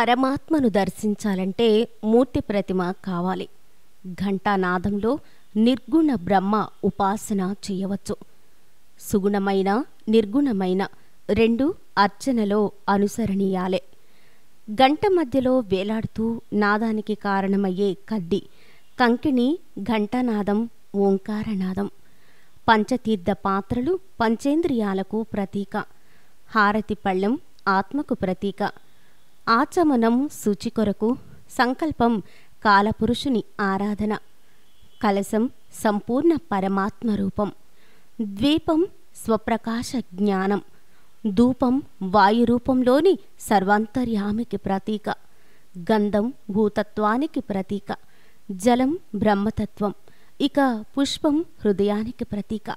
పరమాత్మను దర్శించాలంటే మూర్తి ప్రతిమ కావాలి ఘంటానాదంలో నిర్గుణ బ్రహ్మ ఉపాసన చేయవచ్చు సుగుణమైన నిర్గుణమైన రెండు అర్చనలో అనుసరణీయాలే గంట మధ్యలో వేలాడుతూ నాదానికి కారణమయ్యే కడ్డి కంకిణి ఘంటనాదం ఓంకారనాదం పంచతీర్థ పాత్రలు పంచేంద్రియాలకు ప్రతీక హారతి పళ్ళెం ఆత్మకు ప్రతీక ఆచమనం శుచి కొరకు సంకల్పం కాలపురుషుని ఆరాధన కలశం సంపూర్ణ పరమాత్మ రూపం ద్వీపం స్వప్రకాశ జ్ఞానం ధూపం వాయురూపంలోని సర్వాంతర్యామికి ప్రతీక గంధం భూతత్వానికి ప్రతీక జలం బ్రహ్మతత్వం ఇక పుష్పం హృదయానికి ప్రతీక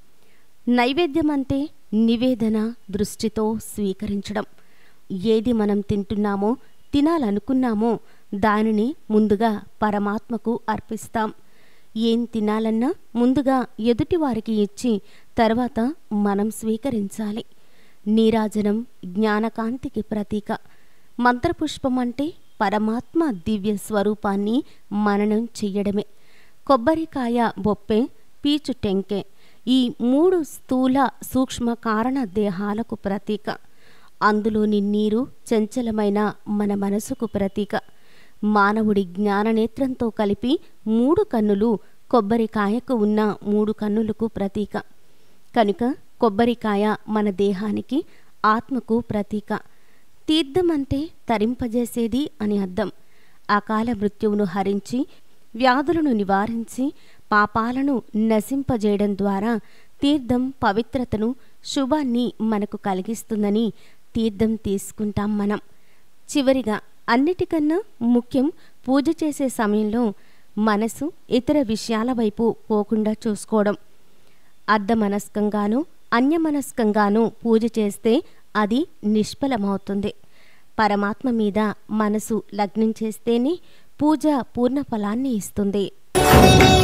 నైవేద్యమంటే నివేదన దృష్టితో స్వీకరించడం ఏది మనం తింటున్నామో తినాలనుకున్నామో దానిని ముందుగా పరమాత్మకు అర్పిస్తాం ఏం తినాలన్నా ముందుగా ఎదుటివారికి ఇచ్చి తర్వాత మనం స్వీకరించాలి నీరాజనం జ్ఞానకాంతికి ప్రతీక మంత్రపుష్పం అంటే పరమాత్మ దివ్య స్వరూపాన్ని మననం చెయ్యడమే కొబ్బరికాయ బొప్పె పీచు టెంకె ఈ మూడు స్థూల సూక్ష్మ కారణ దేహాలకు ప్రతీక అందులోని నీరు చంచలమైన మన మనసుకు ప్రతీక మానవుడి జ్ఞాననేత్రంతో కలిపి మూడు కన్నులు కొబ్బరికాయకు ఉన్న మూడు కన్నులకు ప్రతీక కనుక కొబ్బరికాయ మన దేహానికి ఆత్మకు ప్రతీక తీర్థం అంటే తరింపజేసేది అని అర్థం అకాల మృత్యువును హరించి వ్యాధులను నివారించి పాపాలను నశింపజేయడం ద్వారా తీర్థం పవిత్రతను శుభాన్ని మనకు కలిగిస్తుందని తీర్థం తీసుకుంటాం మనం చివరిగా అన్నిటికన్నా ముఖ్యం పూజ చేసే సమయంలో మనసు ఇతర విషయాల వైపు పోకుండా చూసుకోవడం అర్ధమనస్కంగానూ అన్యమనస్కంగానూ పూజ చేస్తే అది నిష్ఫలమవుతుంది పరమాత్మ మీద మనసు లగ్నం చేస్తేనే పూజ పూర్ణ ఫలాన్ని ఇస్తుంది